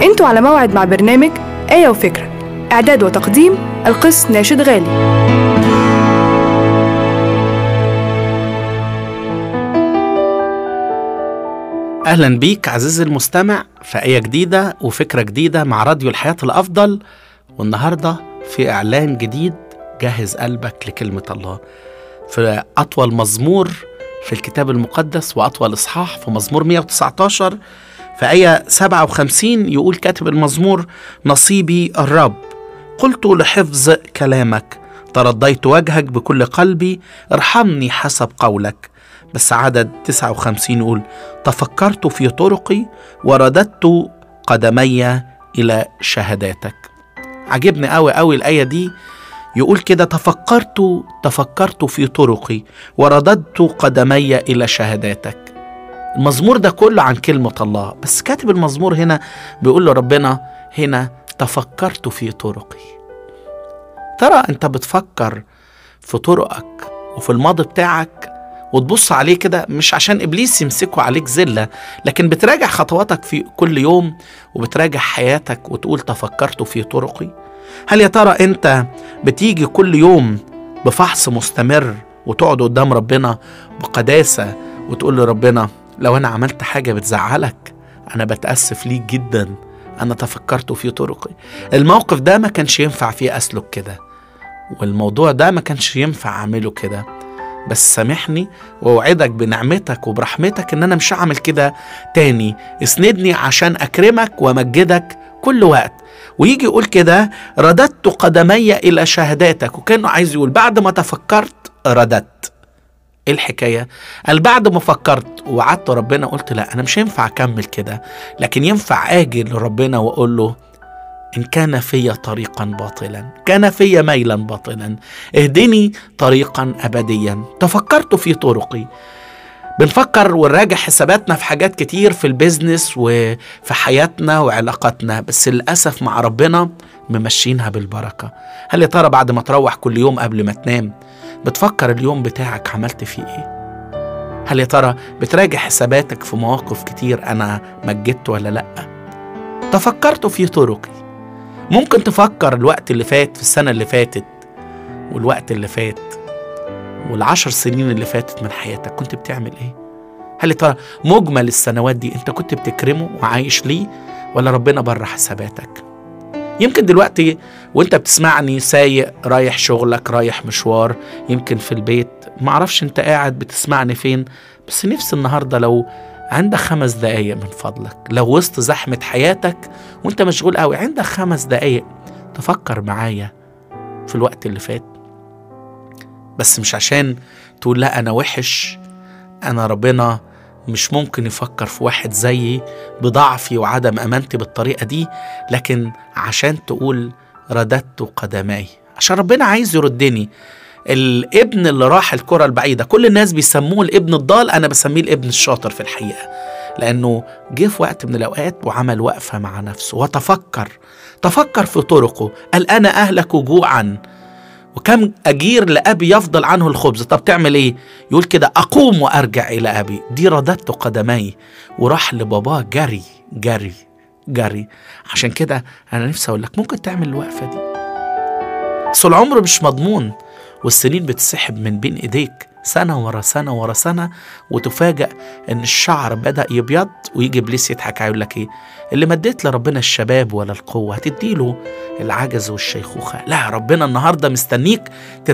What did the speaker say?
انتوا على موعد مع برنامج آية وفكرة إعداد وتقديم القس ناشد غالي اهلا بيك عزيزي المستمع في آية جديدة وفكرة جديدة مع راديو الحياة الأفضل والنهاردة في إعلان جديد جهز قلبك لكلمة الله في أطول مزمور في الكتاب المقدس وأطول إصحاح في مزمور 119 في آية 57 يقول كاتب المزمور نصيبي الرب قلت لحفظ كلامك ترضيت وجهك بكل قلبي ارحمني حسب قولك بس عدد 59 يقول تفكرت في طرقي ورددت قدمي إلى شهاداتك عجبني قوي قوي الآية دي يقول كده تفكرت تفكرت في طرقي ورددت قدمي إلى شهاداتك المزمور ده كله عن كلمة الله بس كاتب المزمور هنا بيقول لربنا هنا تفكرت في طرقي ترى انت بتفكر في طرقك وفي الماضي بتاعك وتبص عليه كده مش عشان ابليس يمسكه عليك زله لكن بتراجع خطواتك في كل يوم وبتراجع حياتك وتقول تفكرت في طرقي هل يا ترى انت بتيجي كل يوم بفحص مستمر وتقعد قدام ربنا بقداسه وتقول لربنا لو انا عملت حاجه بتزعلك انا بتاسف ليك جدا انا تفكرت في طرقي الموقف ده ما كانش ينفع فيه اسلك كده والموضوع ده ما كانش ينفع اعمله كده بس سامحني واوعدك بنعمتك وبرحمتك ان انا مش هعمل كده تاني اسندني عشان اكرمك وامجدك كل وقت ويجي يقول كده رددت قدمي الى شهاداتك وكانه عايز يقول بعد ما تفكرت رددت ايه الحكايه قال بعد ما فكرت وعدت ربنا قلت لا انا مش ينفع اكمل كده لكن ينفع اجي لربنا واقول له إن كان في طريقا باطلا كان في ميلا باطلا اهدني طريقا أبديا تفكرت في طرقي بنفكر ونراجع حساباتنا في حاجات كتير في البيزنس وفي حياتنا وعلاقاتنا بس للأسف مع ربنا ممشينها بالبركة هل يا ترى بعد ما تروح كل يوم قبل ما تنام بتفكر اليوم بتاعك عملت فيه ايه هل يا ترى بتراجع حساباتك في مواقف كتير أنا مجدت ولا لأ تفكرت في طرقي ممكن تفكر الوقت اللي فات في السنة اللي فاتت والوقت اللي فات والعشر سنين اللي فاتت من حياتك كنت بتعمل ايه هل يا ترى مجمل السنوات دي انت كنت بتكرمه وعايش ليه ولا ربنا بره حساباتك يمكن دلوقتي وانت بتسمعني سايق رايح شغلك رايح مشوار يمكن في البيت معرفش انت قاعد بتسمعني فين بس نفسي النهارده لو عندك خمس دقايق من فضلك لو وسط زحمة حياتك وانت مشغول قوي عندك خمس دقايق تفكر معايا في الوقت اللي فات بس مش عشان تقول لا انا وحش انا ربنا مش ممكن يفكر في واحد زيي بضعفي وعدم امانتي بالطريقه دي لكن عشان تقول رددت قدماي عشان ربنا عايز يردني الابن اللي راح الكرة البعيدة كل الناس بيسموه الابن الضال أنا بسميه الابن الشاطر في الحقيقة لأنه جه في وقت من الأوقات وعمل وقفة مع نفسه وتفكر تفكر في طرقه قال أنا أهلك جوعا وكم أجير لأبي يفضل عنه الخبز طب تعمل إيه يقول كده أقوم وأرجع إلى أبي دي رددت قدمي وراح لباباه جري جري جري عشان كده أنا نفسي أقول لك ممكن تعمل الوقفة دي بس العمر مش مضمون والسنين بتسحب من بين ايديك سنة ورا سنة ورا سنة وتفاجأ ان الشعر بدأ يبيض ويجي ابليس يضحك يقول لك ايه اللي مديت لربنا الشباب ولا القوة هتديله العجز والشيخوخة لا ربنا النهاردة مستنيك